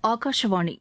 ஆகாஷவாணி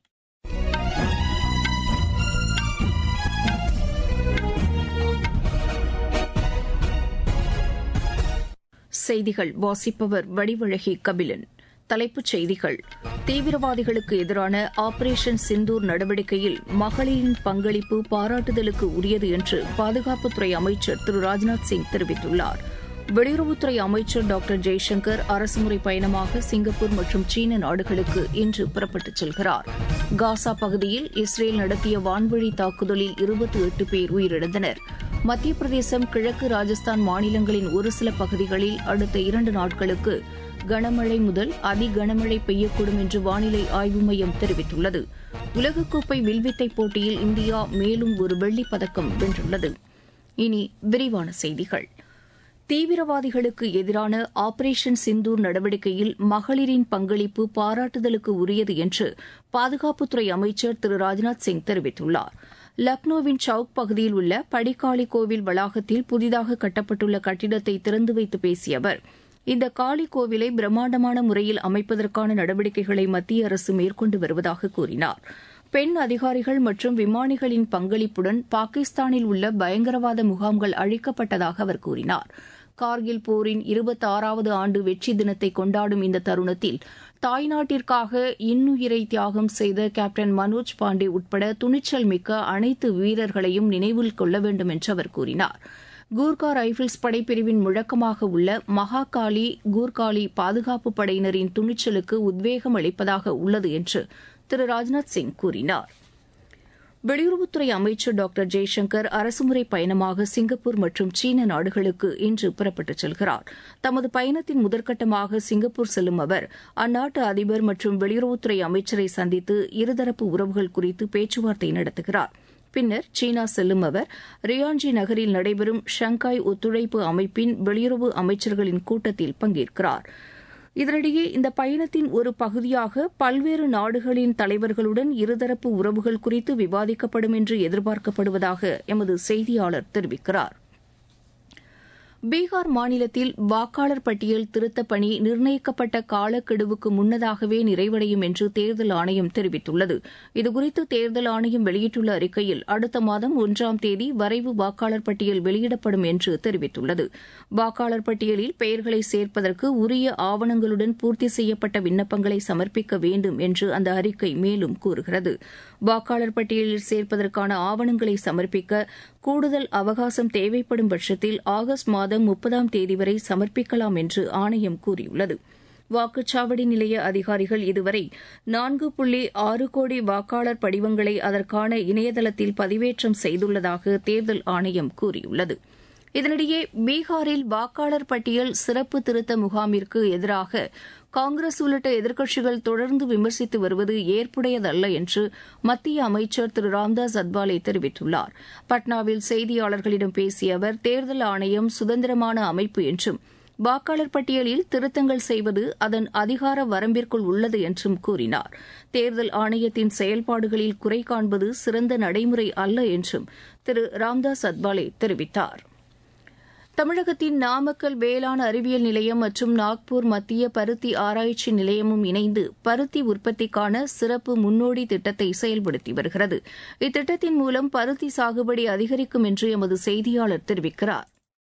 செய்திகள் வாசிப்பவர் வடிவழகி கபிலன் தலைப்புச் செய்திகள் தீவிரவாதிகளுக்கு எதிரான ஆபரேஷன் சிந்தூர் நடவடிக்கையில் மகளிரின் பங்களிப்பு பாராட்டுதலுக்கு உரியது என்று பாதுகாப்புத்துறை அமைச்சர் திரு ராஜ்நாத் சிங் தெரிவித்துள்ளார் வெளியுறவுத்துறை அமைச்சர் டாக்டர் ஜெய்சங்கர் அரசுமுறை பயணமாக சிங்கப்பூர் மற்றும் சீன நாடுகளுக்கு இன்று புறப்பட்டுச் செல்கிறார் காசா பகுதியில் இஸ்ரேல் நடத்திய வான்வழி தாக்குதலில் இருபத்தி எட்டு பேர் உயிரிழந்தனர் மத்திய பிரதேசம் கிழக்கு ராஜஸ்தான் மாநிலங்களின் ஒரு சில பகுதிகளில் அடுத்த இரண்டு நாட்களுக்கு கனமழை முதல் அதி கனமழை பெய்யக்கூடும் என்று வானிலை ஆய்வு மையம் தெரிவித்துள்ளது உலகக்கோப்பை வில்வித்தை போட்டியில் இந்தியா மேலும் ஒரு வெள்ளிப் பதக்கம் வென்றுள்ளது இனி விரிவான செய்திகள் தீவிரவாதிகளுக்கு எதிரான ஆபரேஷன் சிந்தூர் நடவடிக்கையில் மகளிரின் பங்களிப்பு பாராட்டுதலுக்கு உரியது என்று பாதுகாப்புத்துறை அமைச்சர் திரு ராஜ்நாத் சிங் தெரிவித்துள்ளார் லக்னோவின் சவுக் பகுதியில் உள்ள படிக்காளி கோவில் வளாகத்தில் புதிதாக கட்டப்பட்டுள்ள கட்டிடத்தை திறந்து வைத்து பேசிய அவர் இந்த காளி கோவிலை பிரம்மாண்டமான முறையில் அமைப்பதற்கான நடவடிக்கைகளை மத்திய அரசு மேற்கொண்டு வருவதாக கூறினார் பெண் அதிகாரிகள் மற்றும் விமானிகளின் பங்களிப்புடன் பாகிஸ்தானில் உள்ள பயங்கரவாத முகாம்கள் அழிக்கப்பட்டதாக அவர் கூறினார் கார்கில் போரின் இருபத்தாறாவது ஆண்டு வெற்றி தினத்தை கொண்டாடும் இந்த தருணத்தில் தாய்நாட்டிற்காக இன்னுயிரை தியாகம் செய்த கேப்டன் மனோஜ் பாண்டே உட்பட துணிச்சல் மிக்க அனைத்து வீரர்களையும் நினைவில் கொள்ள வேண்டும் என்று அவர் கூறினார் கூர்கா ரைபிள்ஸ் படைப்பிரிவின் முழக்கமாக உள்ள மகாகாளி கூர்காலி பாதுகாப்பு படையினரின் துணிச்சலுக்கு உத்வேகம் அளிப்பதாக உள்ளது என்று திரு ராஜ்நாத் சிங் கூறினார் வெளியுறவுத்துறை அமைச்சர் டாக்டர் ஜெய்சங்கர் அரசுமுறை பயணமாக சிங்கப்பூர் மற்றும் சீன நாடுகளுக்கு இன்று புறப்பட்டுச் செல்கிறார் தமது பயணத்தின் முதற்கட்டமாக சிங்கப்பூர் செல்லும் அவர் அந்நாட்டு அதிபர் மற்றும் வெளியுறவுத்துறை அமைச்சரை சந்தித்து இருதரப்பு உறவுகள் குறித்து பேச்சுவார்த்தை நடத்துகிறார் பின்னர் சீனா செல்லும் அவர் ரியான்ஜி நகரில் நடைபெறும் ஷங்காய் ஒத்துழைப்பு அமைப்பின் வெளியுறவு அமைச்சர்களின் கூட்டத்தில் பங்கேற்கிறார் இதனிடையே இந்த பயணத்தின் ஒரு பகுதியாக பல்வேறு நாடுகளின் தலைவர்களுடன் இருதரப்பு உறவுகள் குறித்து விவாதிக்கப்படும் என்று எதிர்பார்க்கப்படுவதாக எமது செய்தியாளர் தெரிவிக்கிறார் பீகார் மாநிலத்தில் வாக்காளர் பட்டியல் திருத்தப் பணி நிர்ணயிக்கப்பட்ட காலக்கெடுவுக்கு முன்னதாகவே நிறைவடையும் என்று தேர்தல் ஆணையம் தெரிவித்துள்ளது இதுகுறித்து தேர்தல் ஆணையம் வெளியிட்டுள்ள அறிக்கையில் அடுத்த மாதம் ஒன்றாம் தேதி வரைவு வாக்காளர் பட்டியல் வெளியிடப்படும் என்று தெரிவித்துள்ளது வாக்காளர் பட்டியலில் பெயர்களை சேர்ப்பதற்கு உரிய ஆவணங்களுடன் பூர்த்தி செய்யப்பட்ட விண்ணப்பங்களை சமர்ப்பிக்க வேண்டும் என்று அந்த அறிக்கை மேலும் கூறுகிறது வாக்காளர் பட்டியலில் சேர்ப்பதற்கான ஆவணங்களை சமர்ப்பிக்க கூடுதல் அவகாசம் தேவைப்படும் பட்சத்தில் ஆகஸ்ட் மாதம் முப்பதாம் தேதி வரை சமர்ப்பிக்கலாம் என்று ஆணையம் கூறியுள்ளது வாக்குச்சாவடி நிலைய அதிகாரிகள் இதுவரை நான்கு புள்ளி ஆறு கோடி வாக்காளர் படிவங்களை அதற்கான இணையதளத்தில் பதிவேற்றம் செய்துள்ளதாக தேர்தல் ஆணையம் கூறியுள்ளது இதனிடையே பீகாரில் வாக்காளர் பட்டியல் சிறப்பு திருத்த முகாமிற்கு எதிராக காங்கிரஸ் உள்ளிட்ட எதிர்க்கட்சிகள் தொடர்ந்து விமர்சித்து வருவது ஏற்புடையதல்ல என்று மத்திய அமைச்சர் திரு ராம்தாஸ் அத்வாலே தெரிவித்துள்ளார் பட்னாவில் செய்தியாளர்களிடம் பேசிய அவர் தேர்தல் ஆணையம் சுதந்திரமான அமைப்பு என்றும் வாக்காளர் பட்டியலில் திருத்தங்கள் செய்வது அதன் அதிகார வரம்பிற்குள் உள்ளது என்றும் கூறினார் தேர்தல் ஆணையத்தின் செயல்பாடுகளில் குறை காண்பது சிறந்த நடைமுறை அல்ல என்றும் திரு ராம்தாஸ் அத்வாலே தெரிவித்தாா் தமிழகத்தின் நாமக்கல் வேளாண் அறிவியல் நிலையம் மற்றும் நாக்பூர் மத்திய பருத்தி ஆராய்ச்சி நிலையமும் இணைந்து பருத்தி உற்பத்திக்கான சிறப்பு முன்னோடி திட்டத்தை செயல்படுத்தி வருகிறது இத்திட்டத்தின் மூலம் பருத்தி சாகுபடி அதிகரிக்கும் என்று எமது செய்தியாளர் தெரிவிக்கிறார்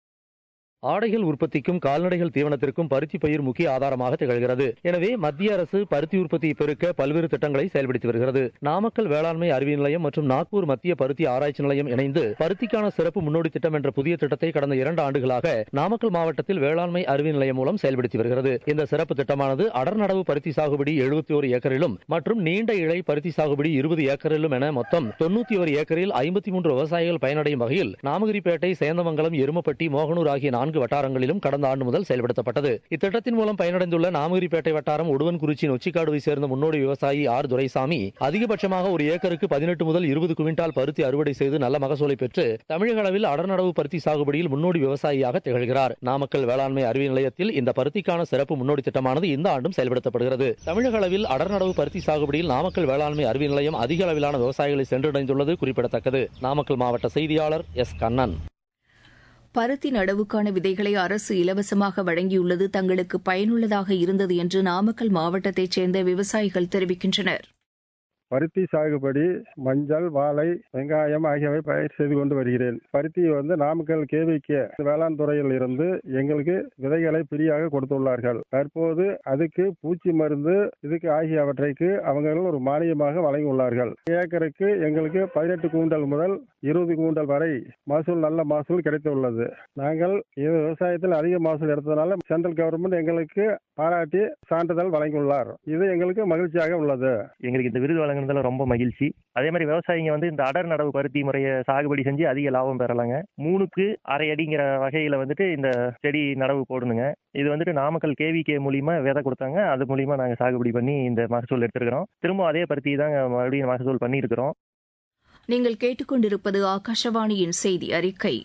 ஆடைகள் உற்பத்திக்கும் கால்நடைகள் தீவனத்திற்கும் பருத்தி பயிர் முக்கிய ஆதாரமாக திகழ்கிறது எனவே மத்திய அரசு பருத்தி உற்பத்தியை பெருக்க பல்வேறு திட்டங்களை செயல்படுத்தி வருகிறது நாமக்கல் வேளாண்மை அறிவியல் நிலையம் மற்றும் நாக்பூர் மத்திய பருத்தி ஆராய்ச்சி நிலையம் இணைந்து பருத்திக்கான சிறப்பு முன்னோடி திட்டம் என்ற புதிய திட்டத்தை கடந்த இரண்டு ஆண்டுகளாக நாமக்கல் மாவட்டத்தில் வேளாண்மை அறிவியல் நிலையம் மூலம் செயல்படுத்தி வருகிறது இந்த சிறப்பு திட்டமானது அடர் நடவு பருத்தி சாகுபடி எழுபத்தி ஒரு ஏக்கரிலும் மற்றும் நீண்ட இழை பருத்தி சாகுபடி இருபது ஏக்கரிலும் என மொத்தம் தொண்ணூத்தி ஒரு ஏக்கரில் ஐம்பத்தி மூன்று விவசாயிகள் பயனடையும் வகையில் நாமகிரிப்பேட்டை சேந்தமங்கலம் எருமப்பட்டி மோகனூர் ஆகிய நான்கு நான்கு வட்டாரங்களிலும் கடந்த ஆண்டு முதல் செயல்படுத்தப்பட்டது இத்திட்டத்தின் மூலம் பயனடைந்துள்ள நாமகிரிப்பேட்டை வட்டாரம் உடுவன்குறிச்சி நொச்சிக்காடுவை சேர்ந்த முன்னோடி விவசாயி ஆர் துரைசாமி அதிகபட்சமாக ஒரு ஏக்கருக்கு பதினெட்டு முதல் இருபது குவிண்டால் பருத்தி அறுவடை செய்து நல்ல மகசூலை பெற்று தமிழக அளவில் அடர்நடவு பருத்தி சாகுபடியில் முன்னோடி விவசாயியாக திகழ்கிறார் நாமக்கல் வேளாண்மை அறிவியல் நிலையத்தில் இந்த பருத்திக்கான சிறப்பு முன்னோடி திட்டமானது இந்த ஆண்டும் செயல்படுத்தப்படுகிறது தமிழக அளவில் அடர்நடவு பருத்தி சாகுபடியில் நாமக்கல் வேளாண்மை அறிவியல் நிலையம் அதிக அளவிலான விவசாயிகளை சென்றடைந்துள்ளது குறிப்பிடத்தக்கது நாமக்கல் மாவட்ட செய்தியாளர் எஸ் கண்ணன் பருத்தி நடவுக்கான விதைகளை அரசு இலவசமாக வழங்கியுள்ளது தங்களுக்கு பயனுள்ளதாக இருந்தது என்று நாமக்கல் மாவட்டத்தைச் சேர்ந்த விவசாயிகள் தெரிவிக்கின்றனர் பருத்தி சாகுபடி மஞ்சள் வாழை வெங்காயம் ஆகியவை பயிர் செய்து கொண்டு வருகிறேன் பருத்தி வந்து நாமக்கல் கேவிக்கு வேளாண் துறையில் இருந்து எங்களுக்கு விதைகளை ஃப்ரீயாக கொடுத்துள்ளார்கள் தற்போது அதுக்கு பூச்சி மருந்து இதுக்கு ஆகியவற்றைக்கு அவங்க ஒரு மானியமாக வழங்கியுள்ளார்கள் ஏக்கருக்கு எங்களுக்கு பதினெட்டு கூண்டல் முதல் இருபது கூண்டல் வரை மகசூல் நல்ல மகசூல் கிடைத்துள்ளது நாங்கள் இது விவசாயத்தில் அதிக மகசூல் எடுத்ததுனால சென்ட்ரல் கவர்மெண்ட் எங்களுக்கு பாராட்டி சான்றிதழ் வழங்கியுள்ளார் இது எங்களுக்கு மகிழ்ச்சியாக உள்ளது எங்களுக்கு இந்த விருது வழங்குனதுல ரொம்ப மகிழ்ச்சி அதே மாதிரி விவசாயிங்க வந்து இந்த அடர் நடவு பருத்தி முறையை சாகுபடி செஞ்சு அதிக லாபம் பெறலாங்க மூணுக்கு அரை அடிங்கிற வகையில வந்துட்டு இந்த செடி நடவு போடணுங்க இது வந்துட்டு நாமக்கல் கேவிகே மூலியமா விதை கொடுத்தாங்க அது மூலியமா நாங்க சாகுபடி பண்ணி இந்த மகசூல் எடுத்திருக்கிறோம் திரும்ப அதே பருத்தி தாங்க மறுபடியும் மகசூல் பண்ணியிருக்கிறோம் நீங்கள் கேட்டுக்கொண்டிருப்பது ஆகாஷவாணியின் செய்தி அறிக்கை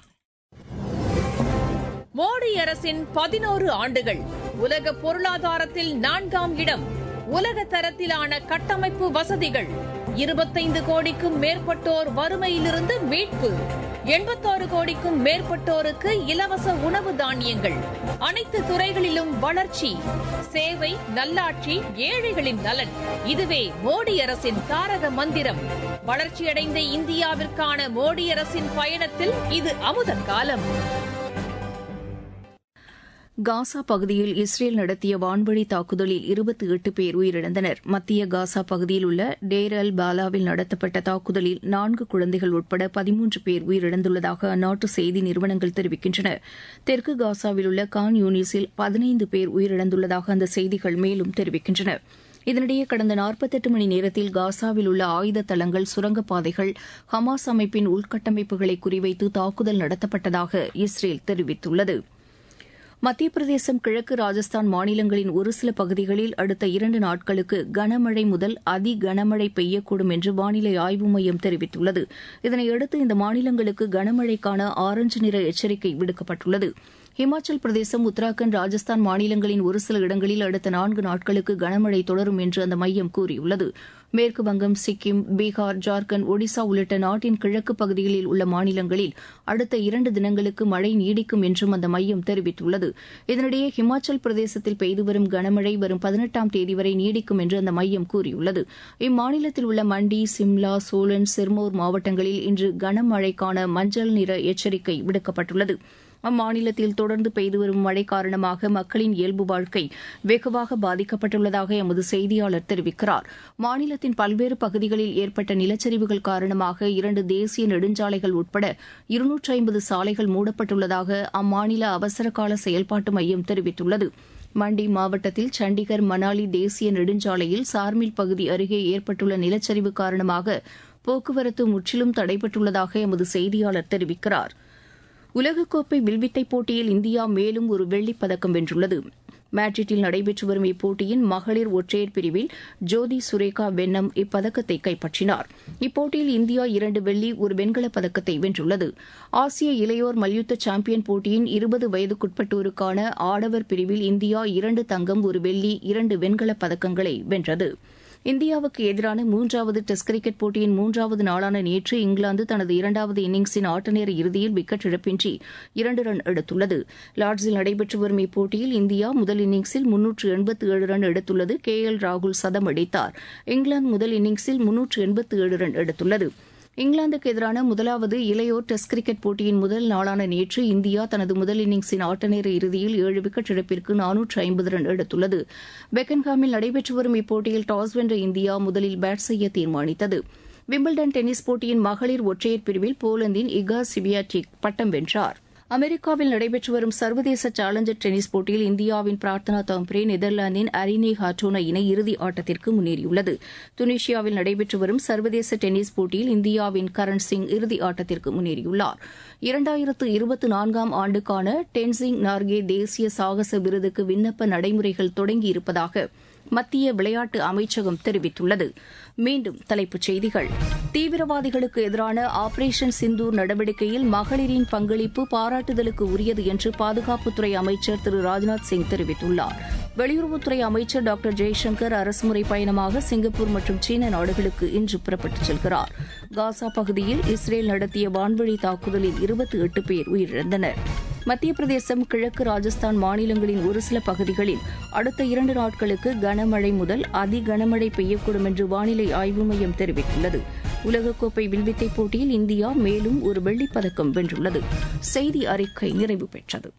மோடி அரசின் பதினோரு ஆண்டுகள் உலக பொருளாதாரத்தில் நான்காம் இடம் உலக தரத்திலான கட்டமைப்பு வசதிகள் இருபத்தைந்து கோடிக்கும் மேற்பட்டோர் வறுமையிலிருந்து மீட்பு எண்பத்தாறு கோடிக்கும் மேற்பட்டோருக்கு இலவச உணவு தானியங்கள் அனைத்து துறைகளிலும் வளர்ச்சி சேவை நல்லாட்சி ஏழைகளின் நலன் இதுவே மோடி அரசின் தாரக மந்திரம் வளர்ச்சியடைந்த இந்தியாவிற்கான மோடி அரசின் பயணத்தில் இது அமுத காலம் காசா பகுதியில் இஸ்ரேல் நடத்திய வான்வழி தாக்குதலில் இருபத்தி எட்டு பேர் உயிரிழந்தனர் மத்திய காசா பகுதியில் உள்ள டேர் அல் பாலாவில் நடத்தப்பட்ட தாக்குதலில் நான்கு குழந்தைகள் உட்பட பதிமூன்று பேர் உயிரிழந்துள்ளதாக அந்நாட்டு செய்தி நிறுவனங்கள் தெரிவிக்கின்றன தெற்கு காசாவில் உள்ள கான் யூனிஸில் பதினைந்து பேர் உயிரிழந்துள்ளதாக அந்த செய்திகள் மேலும் தெரிவிக்கின்றன இதனிடையே கடந்த நாற்பத்தெட்டு மணி நேரத்தில் காசாவில் உள்ள ஆயுத தளங்கள் சுரங்கப்பாதைகள் ஹமாஸ் அமைப்பின் உள்கட்டமைப்புகளை குறிவைத்து தாக்குதல் நடத்தப்பட்டதாக இஸ்ரேல் தெரிவித்துள்ளது மத்திய பிரதேசம் கிழக்கு ராஜஸ்தான் மாநிலங்களின் ஒரு சில பகுதிகளில் அடுத்த இரண்டு நாட்களுக்கு கனமழை முதல் அதி கனமழை பெய்யக்கூடும் என்று வானிலை ஆய்வு மையம் தெரிவித்துள்ளது இதனையடுத்து இந்த மாநிலங்களுக்கு கனமழைக்கான ஆரஞ்சு நிற எச்சரிக்கை விடுக்கப்பட்டுள்ளது ஹிமாச்சல் பிரதேசம் உத்தராகண்ட் ராஜஸ்தான் மாநிலங்களின் ஒரு சில இடங்களில் அடுத்த நான்கு நாட்களுக்கு கனமழை தொடரும் என்று அந்த மையம் கூறியுள்ளது மேற்கு வங்கம் சிக்கிம் பீகார் ஜார்க்கண்ட் ஒடிசா உள்ளிட்ட நாட்டின் கிழக்கு பகுதிகளில் உள்ள மாநிலங்களில் அடுத்த இரண்டு தினங்களுக்கு மழை நீடிக்கும் என்றும் அந்த மையம் தெரிவித்துள்ளது இதனிடையே ஹிமாச்சல் பிரதேசத்தில் பெய்து வரும் கனமழை வரும் பதினெட்டாம் தேதி வரை நீடிக்கும் என்று அந்த மையம் கூறியுள்ளது இம்மாநிலத்தில் உள்ள மண்டி சிம்லா சோலன் சிர்மோர் மாவட்டங்களில் இன்று கனமழைக்கான மஞ்சள் நிற எச்சரிக்கை விடுக்கப்பட்டுள்ளது அம்மாநிலத்தில் தொடர்ந்து பெய்து வரும் மழை காரணமாக மக்களின் இயல்பு வாழ்க்கை வெகுவாக பாதிக்கப்பட்டுள்ளதாக எமது செய்தியாளர் தெரிவிக்கிறார் மாநிலத்தின் பல்வேறு பகுதிகளில் ஏற்பட்ட நிலச்சரிவுகள் காரணமாக இரண்டு தேசிய நெடுஞ்சாலைகள் உட்பட இருநூற்றி ஐம்பது சாலைகள் மூடப்பட்டுள்ளதாக அம்மாநில அவசரகால செயல்பாட்டு மையம் தெரிவித்துள்ளது மண்டி மாவட்டத்தில் சண்டிகர் மணாலி தேசிய நெடுஞ்சாலையில் சார்மில் பகுதி அருகே ஏற்பட்டுள்ள நிலச்சரிவு காரணமாக போக்குவரத்து முற்றிலும் தடைபட்டுள்ளதாக எமது செய்தியாளர் தெரிவிக்கிறார் உலகக்கோப்பை வில்வித்தை போட்டியில் இந்தியா மேலும் ஒரு வெள்ளிப் பதக்கம் வென்றுள்ளது மேட்ரிட்டில் நடைபெற்று வரும் இப்போட்டியின் மகளிர் ஒற்றையர் பிரிவில் ஜோதி சுரேகா வென்னம் இப்பதக்கத்தை கைப்பற்றினார் இப்போட்டியில் இந்தியா இரண்டு வெள்ளி ஒரு வெண்கலப் பதக்கத்தை வென்றுள்ளது ஆசிய இளையோர் மல்யுத்த சாம்பியன் போட்டியின் இருபது வயதுக்குட்பட்டோருக்கான ஆடவர் பிரிவில் இந்தியா இரண்டு தங்கம் ஒரு வெள்ளி இரண்டு வெண்கலப் பதக்கங்களை வென்றது இந்தியாவுக்கு எதிரான மூன்றாவது டெஸ்ட் கிரிக்கெட் போட்டியின் மூன்றாவது நாளான நேற்று இங்கிலாந்து தனது இரண்டாவது இன்னிங்ஸின் ஆட்டநேர இறுதியில் விக்கெட் இழப்பின்றி இரண்டு ரன் எடுத்துள்ளது லார்ட்ஸில் நடைபெற்று வரும் இப்போட்டியில் இந்தியா முதல் இன்னிங்ஸில் முன்னூற்று எண்பத்து ஏழு ரன் எடுத்துள்ளது கே எல் ராகுல் சதம் அடித்தார் இங்கிலாந்து முதல் இன்னிங்ஸில் முன்னூற்று எண்பத்து ஏழு ரன் எடுத்துள்ளது இங்கிலாந்துக்கு எதிரான முதலாவது இளையோர் டெஸ்ட் கிரிக்கெட் போட்டியின் முதல் நாளான நேற்று இந்தியா தனது முதல் இன்னிங்ஸின் ஆட்டநேர இறுதியில் ஏழு விக்கெட் இழப்பிற்கு நானூற்று ஐம்பது ரன் எடுத்துள்ளது பெக்கன்ஹாமில் நடைபெற்று வரும் இப்போட்டியில் டாஸ் வென்ற இந்தியா முதலில் பேட் செய்ய தீர்மானித்தது விம்பிள்டன் டென்னிஸ் போட்டியின் மகளிர் ஒற்றையர் பிரிவில் போலந்தின் இகா சிவியாட்டிக் பட்டம் வென்றார் அமெரிக்காவில் நடைபெற்று வரும் சர்வதேச சேலஞ்சர் டென்னிஸ் போட்டியில் இந்தியாவின் பிரார்த்தனா தாம்ப்ரே நெதர்லாந்தின் அரினே ஹாட்டோனா இணை இறுதி ஆட்டத்திற்கு முன்னேறியுள்ளது துனிஷியாவில் நடைபெற்று வரும் சர்வதேச டென்னிஸ் போட்டியில் இந்தியாவின் கரண் சிங் இறுதி ஆட்டத்திற்கு முன்னேறியுள்ளார் இரண்டாயிரத்து இருபத்தி நான்காம் ஆண்டுக்கான டென்சிங் நார்கே தேசிய சாகச விருதுக்கு விண்ணப்ப நடைமுறைகள் தொடங்கியிருப்பதாக மத்திய விளையாட்டு அமைச்சகம் தெரிவித்துள்ளது மீண்டும் தலைப்புச் செய்திகள் தீவிரவாதிகளுக்கு எதிரான ஆபரேஷன் சிந்தூர் நடவடிக்கையில் மகளிரின் பங்களிப்பு பாராட்டுதலுக்கு உரியது என்று பாதுகாப்புத்துறை அமைச்சர் திரு ராஜ்நாத் சிங் தெரிவித்துள்ளார் வெளியுறவுத்துறை அமைச்சர் டாக்டர் ஜெய்சங்கர் அரசுமுறை பயணமாக சிங்கப்பூர் மற்றும் சீன நாடுகளுக்கு இன்று புறப்பட்டுச் செல்கிறார் காசா பகுதியில் இஸ்ரேல் நடத்திய வான்வழி தாக்குதலில் இருபத்தி எட்டு பேர் உயிரிழந்தனர் மத்திய பிரதேசம் கிழக்கு ராஜஸ்தான் மாநிலங்களின் ஒரு சில பகுதிகளில் அடுத்த இரண்டு நாட்களுக்கு கனமழை முதல் அதி கனமழை பெய்யக்கூடும் என்று வானிலை ஆய்வு மையம் தெரிவித்துள்ளது உலகக்கோப்பை வில்வித்தை போட்டியில் இந்தியா மேலும் ஒரு வெள்ளிப் பதக்கம் வென்றுள்ளது செய்தி அறிக்கை நிறைவு பெற்றது